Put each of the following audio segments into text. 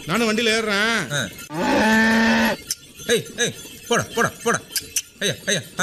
நானும் வண்டியில ஏறுறேன் ஆ. ஏய் ஏய் போடா போடா போடா ஐயா ஐயா ஆ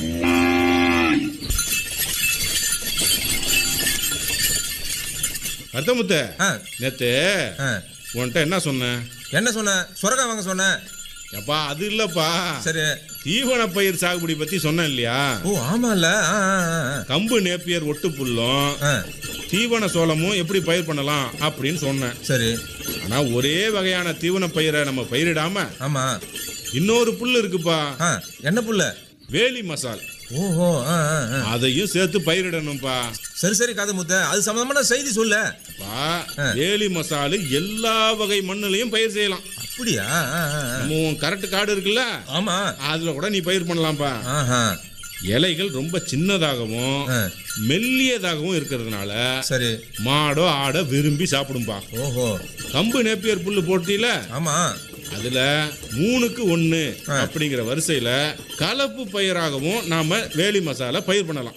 கருத்தமுத்து ஆ நேத்து ஆ உன்கிட்ட என்ன சொன்னேன் என்ன சொன்ன சுரக்கா வாங்க சொன்ன எப்பா அது இல்லப்பா சரி தீவன பயிர் சாகுபடி பத்தி சொன்னேன் இல்லையா ஓ ஆமால ஆ ஆ, ஆ, கம்பு நேப்பியர் ஒட்டு புல்லும் ஆ தீவன சோளமும் எப்படி பயிர் பண்ணலாம் அப்படின்னு சொன்னேன் சரி ஆனா ஒரே வகையான தீவன பயிரை நம்ம பயிரிடாம ஆமா இன்னொரு புல் இருக்குப்பா ஆ என்ன புல்ல வேலி மசால் ஓஹோ ஆ ஆ ஆ அதையும் சேர்த்து பயிரிடணும்ப்பா சரி சரி காது முத்த அது சம்பந்தமான செய்தி சொல்லு பா வேலி மசாலு எல்லா வகை மண்ணுலயும் பயிர் செய்யலாம் அப்படியா ஆ, ஆ, ஆ. நம்ம கரெக்ட் காடு இருக்குல்ல ஆமா அதுல கூட நீ பயிர் பண்ணலாம்ப்பா ஆஹா இலைகள் ரொம்ப சின்னதாகவும் ஆ, மெல்லியதாகவும் இருக்கிறதுனால சரி மாடோ ஆடோ விரும்பி சாப்பிடும்பா ஓஹோ கம்பு நேப்பியர் புல்லு போட்டியில ஆமா அதுல மூணுக்கு ஒண்ணு அப்படிங்கிற வரிசையில கலப்பு பயிராகவும் நாம வேலி மசாலா பயிர் பண்ணலாம்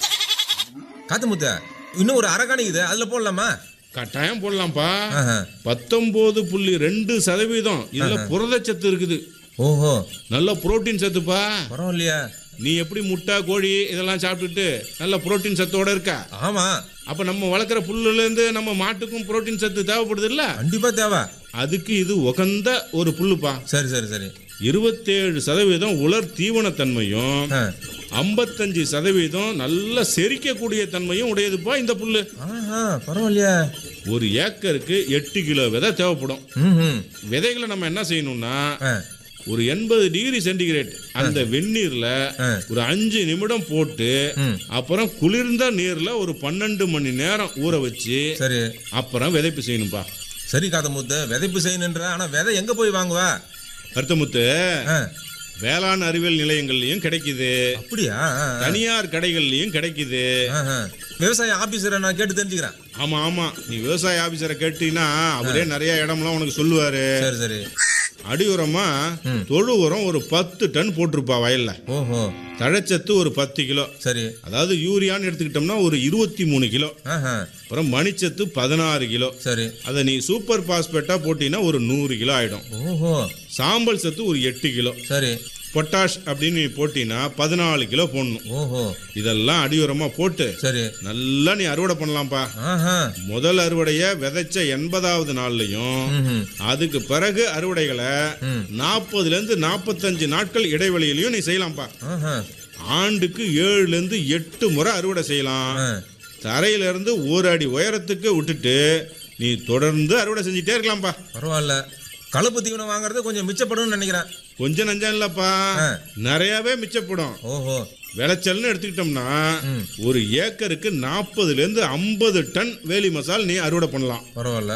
காத்து முத்த இன்னும் ஒரு அரகாணி இது அதுல போடலாமா கட்டாயம் போடலாம்ப்பா ஆஹா. பத்தொன்பது புள்ளி ரெண்டு சதவீதம் இதுல புரதச்சத்து இருக்குது ஓஹோ நல்ல புரோட்டீன் சத்துப்பா பரவாயில்லையா நீ எப்படி முட்டை கோழி இதெல்லாம் சாப்பிட்டுட்டு நல்ல புரோட்டீன் சத்தோட இருக்கா ஆமா அப்ப நம்ம வளர்க்குற புல்லுல இருந்து நம்ம மாட்டுக்கும் புரோட்டீன் சத்து தேவைப்படுது இல்ல கண்டிப்பா தேவை அதுக்கு இது உகந்த ஒரு புல்லுப்பா சரி சரி சரி இருபத்தேழு சதவீதம் உலர் தீவனத்தன்மையும் ஆ. ஐம்பத்தஞ்சு சதவீதம் நல்ல செரிக்கக்கூடிய தன்மையும் உடையதுப்பா இந்த புல்லு ஆஹா பரவாயில்லையா ஒரு ஏக்கருக்கு எட்டு கிலோ விதை தேவைப்படும் ம் விதைகளை நம்ம என்ன செய்யணும்னா ஆ ஒரு எண்பது டிகிரி சென்டிகிரேட் அந்த வெந்நீர்ல ஆ. ஒரு அஞ்சு நிமிடம் போட்டு ம் அப்புறம் குளிர்ந்த நீர்ல ஒரு பன்னெண்டு மணி நேரம் ஊற வச்சு சரி அப்புறம் விதைப்பு செய்யணும்பா சரி காத முத்து விதைப்பு செய்யணுன்ற ஆனா விதை எங்க போய் வாங்குவா கருத்தமுத்து ஆ, வேளாண் அறிவியல் நிலையங்கள்லயும் கிடைக்குது அப்படியா ஆ, ஆ. தனியார் கடைகள்லயும் கிடைக்குது ஆஹா. விவசாய ஆபீசரை நான் கேட்டு தெரிஞ்சுக்கிறேன் ஆமா ஆமா நீ விவசாய ஆபீசரை கேட்டீங்கன்னா அவரே நிறைய இடம்லாம் உனக்கு சொல்லுவாரு சரி சரி அடி உரமா தொழு உரம் ஒரு பத்து டன் போட்டிருப்பா வயல்ல ஓஹோ தழைச்சத்து ஒரு பத்து கிலோ சரி அதாவது யூரியான்னு எடுத்துக்கிட்டோம்னா ஒரு இருபத்தி மூணு கிலோ ஆஹா அப்புறம் மணிச்சத்து பதினாறு கிலோ சரி அதை நீ சூப்பர் பாஸ்பேட்டா போட்டீங்கன்னா ஒரு நூறு கிலோ ஆயிடும் ஓஹோ சாம்பல் சத்து ஒரு எட்டு கிலோ சரி பொட்டாஷ் அப்படின்னு நீ போட்டீங்கன்னா பதினாலு கிலோ போடணும் ஓஹோ இதெல்லாம் அடியுரமா போட்டு சரி நல்லா நீ அறுவடை பண்ணலாம்ப்பா ஆஹா முதல் அறுவடைய விதைச்ச எண்பதாவது நாள்லயும் ம்ஹும். அதுக்கு பிறகு அறுவடைகளை ம். நாற்பதுல இருந்து நாற்பத்தஞ்சு நாட்கள் இடைவெளியிலையும் நீ செய்யலாம்ப்பா ஆஹா ஆண்டுக்கு ஏழுல இருந்து எட்டு முறை அறுவடை செய்யலாம் ஆ. தரையில இருந்து ஒரு அடி உயரத்துக்கு விட்டுட்டு நீ தொடர்ந்து அறுவடை செஞ்சுட்டே இருக்கலாம்ப்பா பரவாயில்ல கலப்பு தீவனம் வாங்குறது கொஞ்சம் மிச்சப்படும்னு நினைக்கிறேன் கொஞ்சம் நஞ்சம் இல்லப்பா ஆ. நிறையவே மிச்சப்படும் ஓஹோ விளைச்சல்னு எடுத்துக்கிட்டோம்னா ம். ஒரு ஏக்கருக்கு நாற்பதுல இருந்து ஐம்பது டன் வேலி மசால் நீ அறுவடை பண்ணலாம் பரவாயில்ல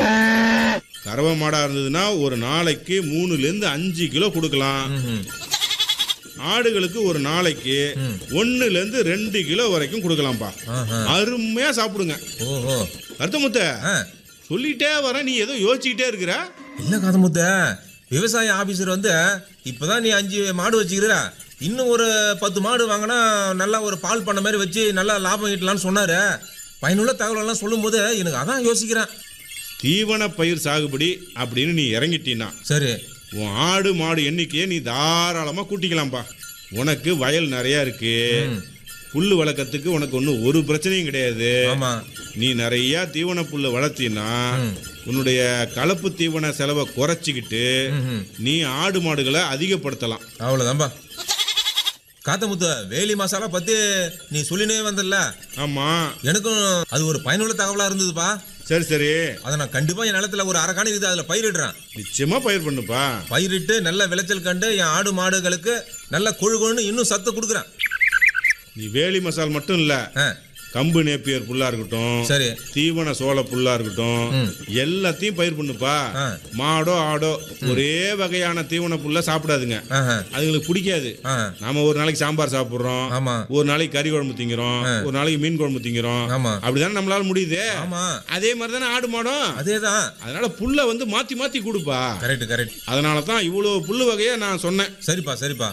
கறவை மாடா இருந்ததுன்னா ஒரு நாளைக்கு மூணுல இருந்து அஞ்சு கிலோ கொடுக்கலாம் ம்ஹும். ஆடுகளுக்கு ஒரு நாளைக்கு ஒண்ணுல இருந்து ரெண்டு கிலோ வரைக்கும் கொடுக்கலாம்ப்பா ஆஹா அருமையா சாப்பிடுங்க ஓஹோ அர்த்தமுத்த ஆ சொல்லிட்டே வரேன் நீ ஏதோ யோசிச்சுக்கிட்டே இருக்கிற இல்ல காதமுத்த விவசாய ஆபீசர் வந்து இப்பதான் நீ அஞ்சு மாடு வச்சுக்கிற இன்னும் ஒரு பத்து மாடு வாங்கினா நல்லா ஒரு பால் பண்ண மாதிரி வச்சு நல்லா லாபம் ஈட்டலாம்னு சொன்னாரு பயனுள்ள தகவல் எல்லாம் சொல்லும்போது எனக்கு அதான் யோசிக்கிறேன் தீவன பயிர் சாகுபடி அப்படின்னு நீ இறங்கிட்டீன்னா சரி உன் ஆடு மாடு எண்ணிக்கையை நீ தாராளமா கூட்டிக்கலாம்ப்பா உனக்கு வயல் நிறைய இருக்கு புல்லு வளர்க்கறதுக்கு உனக்கு ஒன்றும் ஒரு பிரச்சனையும் கிடையாது ஆமா நீ நிறைய தீவன புல்லை வளர்த்தீன்னா உன்னுடைய கலப்பு தீவன செலவை குறைச்சிக்கிட்டு ம்ஹும். நீ ஆடு மாடுகளை அதிகப்படுத்தலாம் அவ்வளவுதான்பா காத்தமுத்து வேலி மசாலா பத்தி நீ சொல்லினே வந்தல்ல ஆமா எனக்கும் அது ஒரு பயனுள்ள தகவலா இருந்ததுப்பா சரி சரி அதை நான் கண்டிப்பா என் நிலத்துல ஒரு அரை காணி இருக்குது அதுல பயிரிடுறேன் நிச்சயமா பயிர் பண்ணுப்பா பயிரிட்டு நல்ல விளைச்சல் கண்டு என் ஆடு மாடுகளுக்கு நல்ல கொழு கொழுன்னு இன்னும் சத்து கொடுக்குறேன் நீ வேலி மசால் மட்டும் இல்ல ஆ, கம்பு நேப்பியர் புல்லா இருக்கட்டும் சரி தீவன சோள புல்லா இருக்கட்டும் எல்லாத்தையும் பயிர் பண்ணுப்பா ஆ. மாடோ ஆடோ ஒரே வகையான தீவன புல்ல சாப்பிடாதுங்க ஆஹா, அதுங்களுக்கு பிடிக்காது ஆஹா, நாம ஒரு நாளைக்கு சாம்பார் சாப்பிடுறோம் ஆமா ஒரு நாளைக்கு கறி குழம்பு திங்கிறோம் ஒரு நாளைக்கு மீன் குழம்பு திங்கிறோம் ஆமா அப்படிதானே நம்மளால முடியுது ஆமா அதே மாதிரி தானே ஆடு மாடும் அதேதான் அதனால புல்ல வந்து மாத்தி மாத்தி கொடுப்பா கரெக்ட் கரெக்ட் அதனால தான் இவ்வளவு புல்லு வகையை நான் சொன்னேன் சரிப்பா சரிப்பா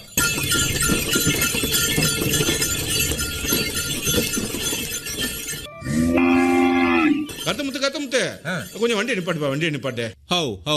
கத்தமுத்து கத்தமுத்து ஆ. கொஞ்சம் வண்டியை நிப்பாட்டுப்பா வண்டியை நிப்பாட்டு ஹவு ஹவு